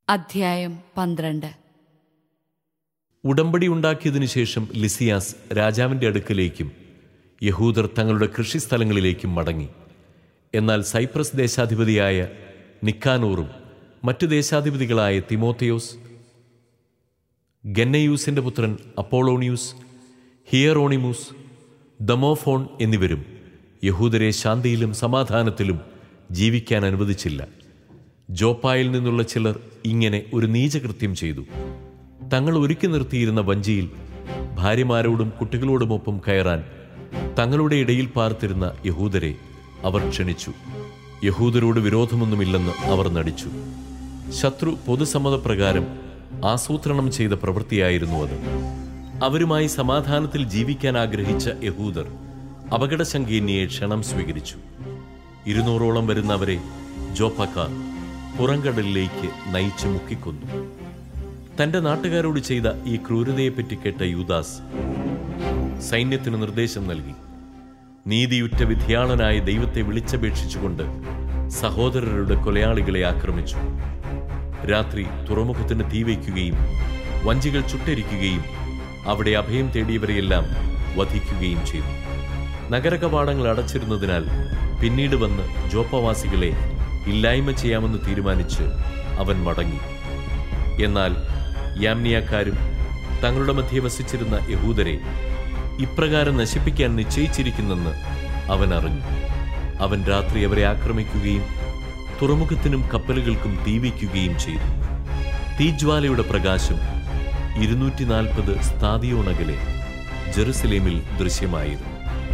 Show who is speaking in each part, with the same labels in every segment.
Speaker 1: അധ്യായം പന്ത്രണ്ട്
Speaker 2: ഉടമ്പടി ഉണ്ടാക്കിയതിനു ശേഷം ലിസിയാസ് രാജാവിന്റെ അടുക്കലേക്കും യഹൂദർ തങ്ങളുടെ കൃഷിസ്ഥലങ്ങളിലേക്കും മടങ്ങി എന്നാൽ സൈപ്രസ് ദേശാധിപതിയായ നിക്കാനൂറും മറ്റു ദേശാധിപതികളായ തിമോത്തിയോസ് ഗന്നയൂസിന്റെ പുത്രൻ അപ്പോളോണിയൂസ് ഹിയറോണിമൂസ് ദമോഫോൺ എന്നിവരും യഹൂദരെ ശാന്തിയിലും സമാധാനത്തിലും ജീവിക്കാൻ അനുവദിച്ചില്ല ജോപ്പായിൽ നിന്നുള്ള ചിലർ ഇങ്ങനെ ഒരു നീചകൃത്യം ചെയ്തു തങ്ങൾ ഒരുക്കി നിർത്തിയിരുന്ന വഞ്ചിയിൽ ഭാര്യമാരോടും കുട്ടികളോടുമൊപ്പം കയറാൻ തങ്ങളുടെ ഇടയിൽ പാർത്തിരുന്ന യഹൂദരെ അവർ ക്ഷണിച്ചു യഹൂദരോട് വിരോധമൊന്നുമില്ലെന്ന് അവർ നടിച്ചു ശത്രു പൊതുസമ്മതപ്രകാരം ആസൂത്രണം ചെയ്ത പ്രവൃത്തിയായിരുന്നു അത് അവരുമായി സമാധാനത്തിൽ ജീവിക്കാൻ ആഗ്രഹിച്ച യഹൂദർ അപകടശങ്കീന്യെ ക്ഷണം സ്വീകരിച്ചു ഇരുന്നൂറോളം വരുന്നവരെ ജോപ്പക്കാർ പുറംകടലിലേക്ക് നയിച്ചു മുക്കിക്കൊന്നു തന്റെ നാട്ടുകാരോട് ചെയ്ത ഈ ക്രൂരതയെപ്പറ്റി കേട്ട യൂദാസ് സൈന്യത്തിന് നിർദ്ദേശം നൽകി നീതിയുറ്റ വിധിയാളനായ ദൈവത്തെ വിളിച്ചപേക്ഷിച്ചുകൊണ്ട് സഹോദരരുടെ കൊലയാളികളെ ആക്രമിച്ചു രാത്രി തുറമുഖത്തിന് തീവയ്ക്കുകയും വഞ്ചികൾ ചുട്ടരിക്കുകയും അവിടെ അഭയം തേടിയവരെയെല്ലാം വധിക്കുകയും ചെയ്തു നഗരകവാടങ്ങൾ അടച്ചിരുന്നതിനാൽ പിന്നീട് വന്ന് ജോപ്പവാസികളെ ഇല്ലായ്മ ചെയ്യാമെന്ന് തീരുമാനിച്ച് അവൻ മടങ്ങി എന്നാൽ യാമ്നിയാക്കാരും തങ്ങളുടെ മധ്യേ വസിച്ചിരുന്ന യഹൂദരെ ഇപ്രകാരം നശിപ്പിക്കാൻ നിശ്ചയിച്ചിരിക്കുന്നെന്ന് അവൻ അറിഞ്ഞു അവൻ രാത്രി അവരെ ആക്രമിക്കുകയും തുറമുഖത്തിനും കപ്പലുകൾക്കും തീവയ്ക്കുകയും ചെയ്തു തീജ്വാലയുടെ പ്രകാശം ഇരുന്നൂറ്റി നാൽപ്പത് സ്ഥാതിയോണകലെ ജെറുസലേമിൽ ദൃശ്യമായിരുന്നു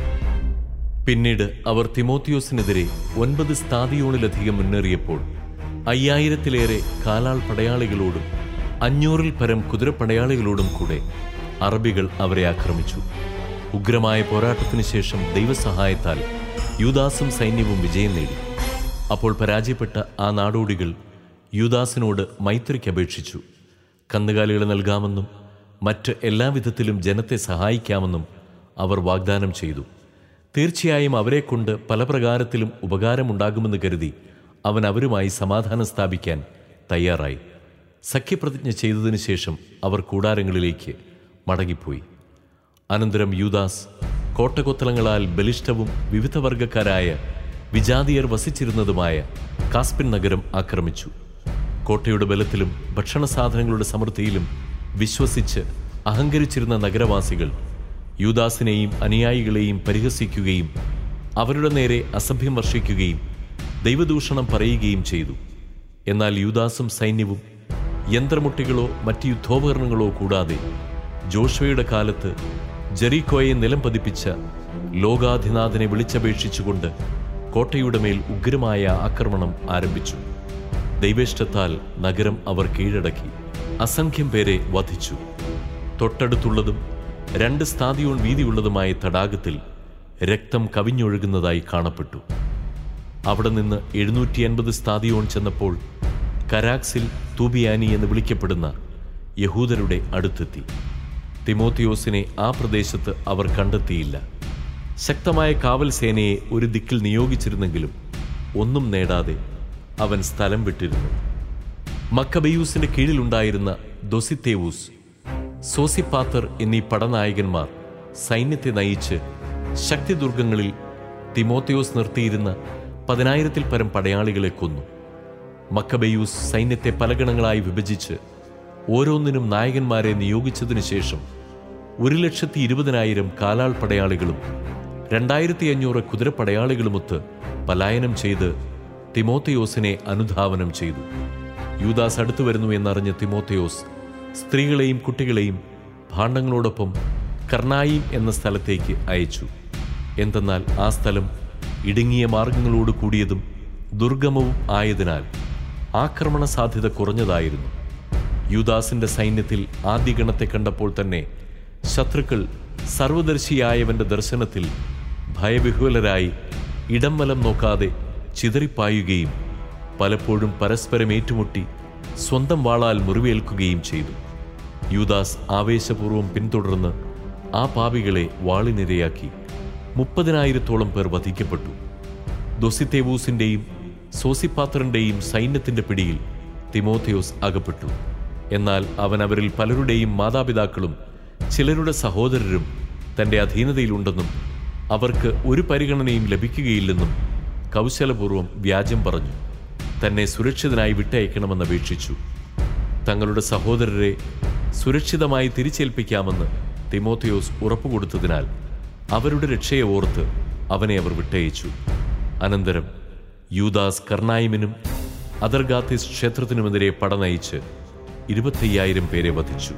Speaker 2: പിന്നീട് അവർ തിമോത്തിയോസിനെതിരെ ഒൻപത് സ്ഥാതിയോണിലധികം മുന്നേറിയപ്പോൾ അയ്യായിരത്തിലേറെ കാലാൾ പടയാളികളോടും അഞ്ഞൂറിൽ പരം കുതിരപ്പടയാളികളോടും കൂടെ അറബികൾ അവരെ ആക്രമിച്ചു ഉഗ്രമായ പോരാട്ടത്തിനു ശേഷം ദൈവസഹായത്താൽ യൂദാസും സൈന്യവും വിജയം നേടി അപ്പോൾ പരാജയപ്പെട്ട ആ നാടോടികൾ യൂദാസിനോട് മൈത്രിക്ക് അപേക്ഷിച്ചു കന്നുകാലികളെ നൽകാമെന്നും മറ്റ് എല്ലാവിധത്തിലും ജനത്തെ സഹായിക്കാമെന്നും അവർ വാഗ്ദാനം ചെയ്തു തീർച്ചയായും അവരെക്കൊണ്ട് പല പ്രകാരത്തിലും ഉപകാരമുണ്ടാകുമെന്ന് കരുതി അവൻ അവരുമായി സമാധാനം സ്ഥാപിക്കാൻ തയ്യാറായി സഖ്യപ്രതിജ്ഞ ചെയ്തതിനു ശേഷം അവർ കൂടാരങ്ങളിലേക്ക് മടങ്ങിപ്പോയി അനന്തരം യൂദാസ് കോട്ടകൊത്തളങ്ങളാൽ ബലിഷ്ഠവും വിവിധ വർഗക്കാരായ വിജാതിയർ വസിച്ചിരുന്നതുമായ കാസ്പിൻ നഗരം ആക്രമിച്ചു കോട്ടയുടെ ബലത്തിലും ഭക്ഷണ സാധനങ്ങളുടെ സമൃദ്ധിയിലും വിശ്വസിച്ച് അഹങ്കരിച്ചിരുന്ന നഗരവാസികൾ യൂദാസിനെയും അനുയായികളെയും പരിഹസിക്കുകയും അവരുടെ നേരെ അസഭ്യം വർഷിക്കുകയും ദൈവദൂഷണം പറയുകയും ചെയ്തു എന്നാൽ യൂദാസും സൈന്യവും യന്ത്രമുട്ടികളോ മറ്റ് യുദ്ധോപകരണങ്ങളോ കൂടാതെ ജോഷുവയുടെ കാലത്ത് ജെറീക്കോയെ നിലം പതിപ്പിച്ച ലോകാധിനാഥനെ വിളിച്ചപേക്ഷിച്ചുകൊണ്ട് കോട്ടയുടെ മേൽ ഉഗ്രമായ ആക്രമണം ആരംഭിച്ചു ദൈവേഷ്ടത്താൽ നഗരം അവർ കീഴടക്കി അസംഖ്യം പേരെ വധിച്ചു തൊട്ടടുത്തുള്ളതും രണ്ട് സ്ഥാതിയോൺ വീതിയുള്ളതുമായ തടാകത്തിൽ രക്തം കവിഞ്ഞൊഴുകുന്നതായി കാണപ്പെട്ടു അവിടെ നിന്ന് എഴുന്നൂറ്റി അൻപത് സ്ഥാതിയോൺ ചെന്നപ്പോൾ കരാക്സിൽ തൂബിയാനി എന്ന് വിളിക്കപ്പെടുന്ന യഹൂദരുടെ അടുത്തെത്തി തിമോത്തിയോസിനെ ആ പ്രദേശത്ത് അവർ കണ്ടെത്തിയില്ല ശക്തമായ കാവൽ സേനയെ ഒരു ദിക്കിൽ നിയോഗിച്ചിരുന്നെങ്കിലും ഒന്നും നേടാതെ അവൻ സ്ഥലം വിട്ടിരുന്നു മക്കബയൂസിന്റെ കീഴിലുണ്ടായിരുന്ന ദൊസിത്തേവൂസ് സോസിപ്പാത്തർ എന്നീ പടനായകന്മാർ സൈന്യത്തെ നയിച്ച് ശക്തിദുർഗങ്ങളിൽ തിമോത്തിയോസ് നിർത്തിയിരുന്ന പതിനായിരത്തിൽ പരം പടയാളികളെ കൊന്നു മക്കബയൂസ് സൈന്യത്തെ പലഗണങ്ങളായി വിഭജിച്ച് ഓരോന്നിനും നായകന്മാരെ നിയോഗിച്ചതിനു ശേഷം ഒരു ലക്ഷത്തി ഇരുപതിനായിരം കാലാൾ പടയാളികളും രണ്ടായിരത്തി അഞ്ഞൂറ് കുതിരപ്പടയാളികളുമൊത്ത് പലായനം ചെയ്ത് തിമോത്തയോസിനെ അനുധാവനം ചെയ്തു യൂദാസ് അടുത്തു വരുന്നു എന്നറിഞ്ഞ തിമോത്തയോസ് സ്ത്രീകളെയും കുട്ടികളെയും ഭാണ്ഡങ്ങളോടൊപ്പം കർണായിം എന്ന സ്ഥലത്തേക്ക് അയച്ചു എന്തെന്നാൽ ആ സ്ഥലം ഇടുങ്ങിയ മാർഗങ്ങളോട് കൂടിയതും ദുർഗമവും ആയതിനാൽ ആക്രമണ സാധ്യത കുറഞ്ഞതായിരുന്നു യൂദാസിന്റെ സൈന്യത്തിൽ ആദ്യ ഗണത്തെ കണ്ടപ്പോൾ തന്നെ ശത്രുക്കൾ സർവദർശിയായവന്റെ ദർശനത്തിൽ ഭയവിഹുലരായി ഇടം വലം നോക്കാതെ ചിതറിപ്പായുകയും പലപ്പോഴും പരസ്പരം ഏറ്റുമുട്ടി സ്വന്തം വാളാൽ മുറിവേൽക്കുകയും ചെയ്തു യൂദാസ് ആവേശപൂർവ്വം പിന്തുടർന്ന് ആ പാപികളെ വാളിനിരയാക്കി മുപ്പതിനായിരത്തോളം പേർ വധിക്കപ്പെട്ടു ദൊസിത്തേവൂസിന്റെയും സോസിപ്പാത്രന്റെയും സൈന്യത്തിന്റെ പിടിയിൽ തിമോത്തിയോസ് അകപ്പെട്ടു എന്നാൽ അവൻ അവരിൽ പലരുടെയും മാതാപിതാക്കളും ചിലരുടെ സഹോദരരും തന്റെ അധീനതയിലുണ്ടെന്നും അവർക്ക് ഒരു പരിഗണനയും ലഭിക്കുകയില്ലെന്നും കൗശലപൂർവ്വം വ്യാജം പറഞ്ഞു തന്നെ സുരക്ഷിതനായി വിട്ടയക്കണമെന്ന് അപേക്ഷിച്ചു തങ്ങളുടെ സഹോദരരെ സുരക്ഷിതമായി തിരിച്ചേൽപ്പിക്കാമെന്ന് തിമോത്തിയോസ് ഉറപ്പുകൊടുത്തതിനാൽ അവരുടെ രക്ഷയെ ഓർത്ത് അവനെ അവർ വിട്ടയച്ചു അനന്തരം യൂദാസ് കർണായിമിനും അതർഗാത്തിസ് ക്ഷേത്രത്തിനുമെതിരെ പടനയിച്ച് ഇരുപത്തയ്യായിരം പേരെ വധിച്ചു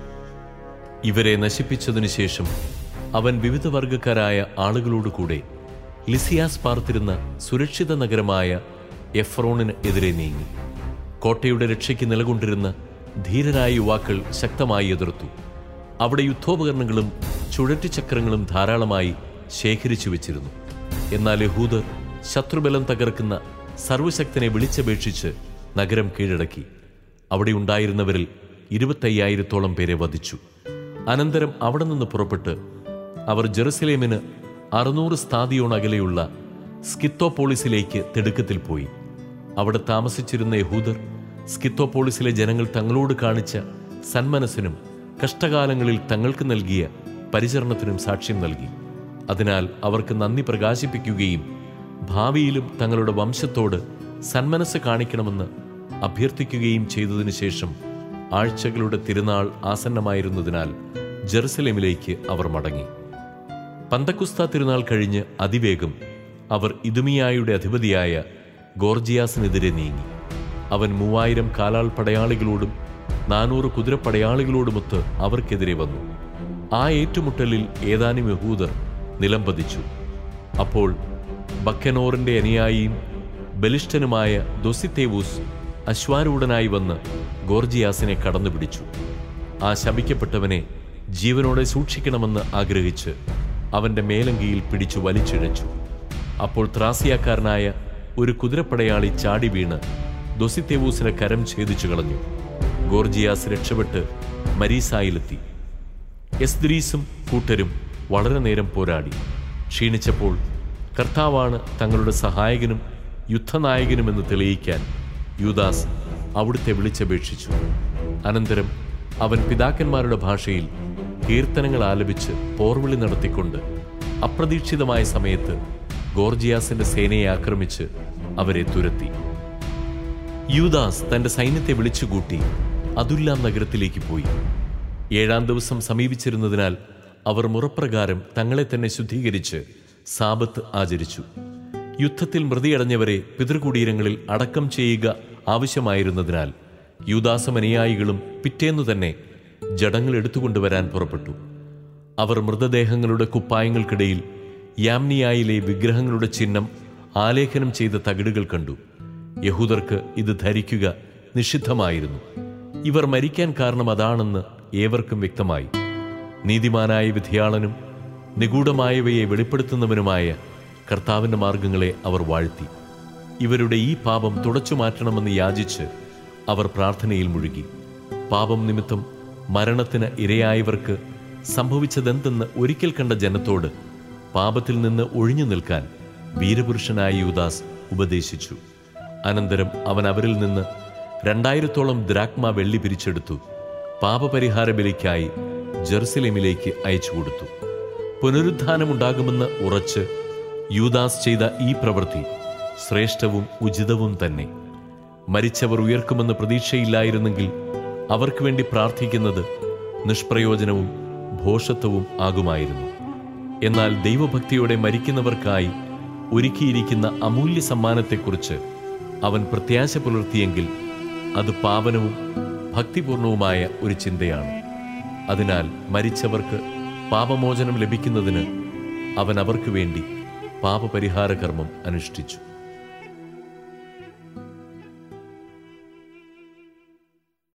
Speaker 2: ഇവരെ നശിപ്പിച്ചതിനു ശേഷം അവൻ വിവിധ വർഗക്കാരായ ആളുകളോട് കൂടെ ലിസിയാസ് പാർത്തിരുന്ന സുരക്ഷിത നഗരമായ എഫ്രോണിന് എതിരെ നീങ്ങി കോട്ടയുടെ രക്ഷയ്ക്ക് നിലകൊണ്ടിരുന്ന ധീരരായ യുവാക്കൾ ശക്തമായി എതിർത്തു അവിടെ യുദ്ധോപകരണങ്ങളും ചുഴറ്റിച്ചക്രങ്ങളും ധാരാളമായി ശേഖരിച്ചു വെച്ചിരുന്നു എന്നാൽ യഹൂദർ ശത്രുബലം തകർക്കുന്ന സർവശക്തനെ വിളിച്ചപേക്ഷിച്ച് നഗരം കീഴടക്കി അവിടെ ഉണ്ടായിരുന്നവരിൽ ഇരുപത്തയ്യായിരത്തോളം പേരെ വധിച്ചു അനന്തരം അവിടെ നിന്ന് പുറപ്പെട്ട് അവർ ജെറുസലേമിന് അറുന്നൂറ് സ്ഥാതിയോൺ അകലെയുള്ള സ്കിത്തോപോളിസിലേക്ക് തിടുക്കത്തിൽ പോയി അവിടെ താമസിച്ചിരുന്ന യഹൂദർ സ്കിത്തോപോളിസിലെ ജനങ്ങൾ തങ്ങളോട് കാണിച്ച സന്മനസ്സിനും കഷ്ടകാലങ്ങളിൽ തങ്ങൾക്ക് നൽകിയ പരിചരണത്തിനും സാക്ഷ്യം നൽകി അതിനാൽ അവർക്ക് നന്ദി പ്രകാശിപ്പിക്കുകയും ഭാവിയിലും തങ്ങളുടെ വംശത്തോട് സന്മനസ് കാണിക്കണമെന്ന് അഭ്യർത്ഥിക്കുകയും ചെയ്തതിനു ശേഷം ആഴ്ചകളുടെ തിരുനാൾ ആസന്നമായിരുന്നതിനാൽ ജെറുസലേമിലേക്ക് അവർ മടങ്ങി പന്തക്കുസ്ത തിരുനാൾ കഴിഞ്ഞ് അതിവേഗം അവർ ഇതുമിയായുടെ അധിപതിയായ ഗോർജിയാസിനെതിരെ നീങ്ങി അവൻ മൂവായിരം കാലാൾ പടയാളികളോടും നാനൂറ് കുതിരപ്പടയാളികളോടുമൊത്ത് അവർക്കെതിരെ വന്നു ആ ഏറ്റുമുട്ടലിൽ ഏതാനും യഹൂദർ നിലംപതിച്ചു അപ്പോൾ ബക്കനോറിന്റെ അനുയായിയും ബലിഷ്ഠനുമായ ദൊസിത്തേവൂസ് അശ്വാരൂഢനായി വന്ന് ഗോർജിയാസിനെ കടന്നുപിടിച്ചു ആ ശപിക്കപ്പെട്ടവനെ ജീവനോടെ സൂക്ഷിക്കണമെന്ന് ആഗ്രഹിച്ച് അവന്റെ മേലങ്കിയിൽ പിടിച്ചു വലിച്ചിഴച്ചു അപ്പോൾ ത്രാസിയാക്കാരനായ ഒരു കുതിരപ്പടയാളി ചാടി വീണ് ദൊസിത്തേവൂസിനെ കരം ഛേദിച്ചു കളഞ്ഞു ഗോർജിയാസ് രക്ഷപ്പെട്ട് മരീസായിലെത്തി എസ്ദ്രീസും കൂട്ടരും വളരെ നേരം പോരാടി ക്ഷീണിച്ചപ്പോൾ കർത്താവാണ് തങ്ങളുടെ സഹായകനും യുദ്ധനായകനുമെന്ന് തെളിയിക്കാൻ യൂദാസ് അവിടുത്തെ വിളിച്ചപേക്ഷിച്ചു അനന്തരം അവൻ പിതാക്കന്മാരുടെ ഭാഷയിൽ കീർത്തനങ്ങൾ ആലപിച്ച് പോർവിളി നടത്തിക്കൊണ്ട് അപ്രതീക്ഷിതമായ സമയത്ത് ഗോർജിയാസിന്റെ സേനയെ ആക്രമിച്ച് അവരെ തുരത്തി യൂദാസ് തന്റെ സൈന്യത്തെ വിളിച്ചുകൂട്ടി അതുല്ലാം നഗരത്തിലേക്ക് പോയി ഏഴാം ദിവസം സമീപിച്ചിരുന്നതിനാൽ അവർ മുറപ്രകാരം തങ്ങളെ തന്നെ ശുദ്ധീകരിച്ച് സാപത്ത് ആചരിച്ചു യുദ്ധത്തിൽ മൃതിയടഞ്ഞവരെ പിതൃകുടീരങ്ങളിൽ അടക്കം ചെയ്യുക ആവശ്യമായിരുന്നതിനാൽ യൂദാസമനുയായികളും പിറ്റേന്നു തന്നെ ജഡങ്ങൾ എടുത്തുകൊണ്ടുവരാൻ പുറപ്പെട്ടു അവർ മൃതദേഹങ്ങളുടെ കുപ്പായങ്ങൾക്കിടയിൽ യാമ്നിയായിലെ വിഗ്രഹങ്ങളുടെ ചിഹ്നം ആലേഖനം ചെയ്ത തകിടുകൾ കണ്ടു യഹൂദർക്ക് ഇത് ധരിക്കുക നിഷിദ്ധമായിരുന്നു ഇവർ മരിക്കാൻ കാരണം അതാണെന്ന് ഏവർക്കും വ്യക്തമായി നീതിമാനായ വിധിയാളനും നിഗൂഢമായവയെ വെളിപ്പെടുത്തുന്നവനുമായ കർത്താവിന്റെ മാർഗങ്ങളെ അവർ വാഴ്ത്തി ഇവരുടെ ഈ പാപം തുടച്ചു മാറ്റണമെന്ന് യാചിച്ച് അവർ പ്രാർത്ഥനയിൽ മുഴുകി പാപം നിമിത്തം മരണത്തിന് ഇരയായവർക്ക് സംഭവിച്ചതെന്തെന്ന് ഒരിക്കൽ കണ്ട ജനത്തോട് പാപത്തിൽ നിന്ന് ഒഴിഞ്ഞു നിൽക്കാൻ വീരപുരുഷനായ യൂദാസ് ഉപദേശിച്ചു അനന്തരം അവൻ അവരിൽ നിന്ന് രണ്ടായിരത്തോളം ദ്രാക്മ വെള്ളി പിരിച്ചെടുത്തു പാപപരിഹാര ബലിക്കായി ജെറുസലേമിലേക്ക് അയച്ചു കൊടുത്തു പുനരുത്ഥാനമുണ്ടാകുമെന്ന് ഉറച്ച് യൂദാസ് ചെയ്ത ഈ പ്രവൃത്തി ശ്രേഷ്ഠവും ഉചിതവും തന്നെ മരിച്ചവർ ഉയർക്കുമെന്ന് പ്രതീക്ഷയില്ലായിരുന്നെങ്കിൽ അവർക്ക് വേണ്ടി പ്രാർത്ഥിക്കുന്നത് നിഷ്പ്രയോജനവും ഭോഷത്വവും ആകുമായിരുന്നു എന്നാൽ ദൈവഭക്തിയോടെ മരിക്കുന്നവർക്കായി ഒരുക്കിയിരിക്കുന്ന അമൂല്യ സമ്മാനത്തെക്കുറിച്ച് അവൻ പ്രത്യാശ പുലർത്തിയെങ്കിൽ അത് പാവനവും ഭക്തിപൂർണവുമായ ഒരു ചിന്തയാണ് അതിനാൽ മരിച്ചവർക്ക് പാപമോചനം ലഭിക്കുന്നതിന് അവൻ അവർക്ക് വേണ്ടി പാപപരിഹാര കർമ്മം അനുഷ്ഠിച്ചു